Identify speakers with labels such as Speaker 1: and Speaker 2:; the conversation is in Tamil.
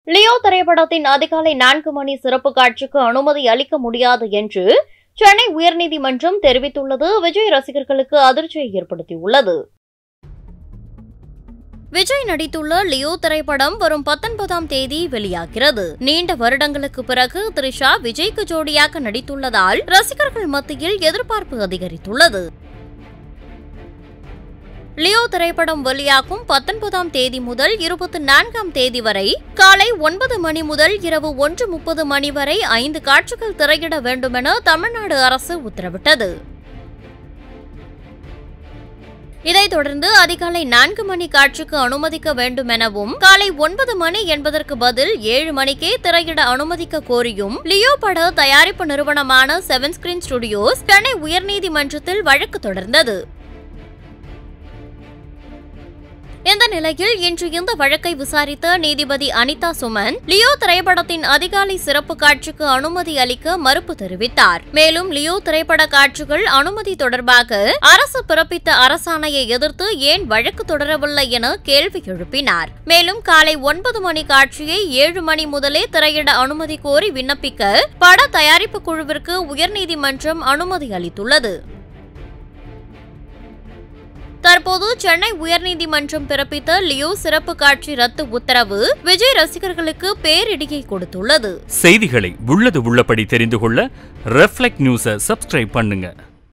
Speaker 1: லியோ திரைப்படத்தின் அதிகாலை நான்கு மணி சிறப்பு காட்சிக்கு அனுமதி அளிக்க முடியாது என்று சென்னை உயர்நீதிமன்றம் தெரிவித்துள்ளது விஜய் ரசிகர்களுக்கு அதிர்ச்சியை ஏற்படுத்தியுள்ளது விஜய் நடித்துள்ள லியோ திரைப்படம் வரும் பத்தொன்பதாம் தேதி வெளியாகிறது நீண்ட வருடங்களுக்கு பிறகு த்ரிஷா விஜய்க்கு ஜோடியாக நடித்துள்ளதால் ரசிகர்கள் மத்தியில் எதிர்பார்ப்பு அதிகரித்துள்ளது லியோ திரைப்படம் வெளியாகும் பத்தொன்பதாம் தேதி முதல் இருபத்தி நான்காம் தேதி வரை காலை ஒன்பது மணி முதல் இரவு ஒன்று முப்பது மணி வரை ஐந்து காட்சிகள் திரையிட வேண்டுமென தமிழ்நாடு அரசு உத்தரவிட்டது இதைத் தொடர்ந்து அதிகாலை நான்கு மணி காட்சிக்கு அனுமதிக்க வேண்டும் எனவும் காலை ஒன்பது மணி என்பதற்கு பதில் ஏழு மணிக்கே திரையிட அனுமதிக்க கோரியும் லியோ பட தயாரிப்பு நிறுவனமான செவன் ஸ்கிரீன் ஸ்டுடியோஸ் சென்னை உயர்நீதிமன்றத்தில் வழக்கு தொடர்ந்தது இந்த நிலையில் இன்று இந்த வழக்கை விசாரித்த நீதிபதி அனிதா சுமன் லியோ திரைப்படத்தின் அதிகாலை சிறப்பு காட்சிக்கு அனுமதி அளிக்க மறுப்பு தெரிவித்தார் மேலும் லியோ திரைப்பட காட்சிகள் அனுமதி தொடர்பாக அரசு பிறப்பித்த அரசாணையை எதிர்த்து ஏன் வழக்கு தொடரவில்லை என கேள்வி எழுப்பினார் மேலும் காலை ஒன்பது மணி காட்சியை ஏழு மணி முதலே திரையிட அனுமதி கோரி விண்ணப்பிக்க பட தயாரிப்பு குழுவிற்கு உயர்நீதிமன்றம் அனுமதி அளித்துள்ளது தற்போது சென்னை உயர்நீதிமன்றம் பிறப்பித்த லியோ சிறப்பு காட்சி ரத்து உத்தரவு விஜய் ரசிகர்களுக்கு பேரிடியை கொடுத்துள்ளது
Speaker 2: செய்திகளை உள்ளது உள்ளபடி தெரிந்து கொள்ள ரெஃப்ளெக்ட் நியூஸை சப்ஸ்கிரைப் பண்ணுங்க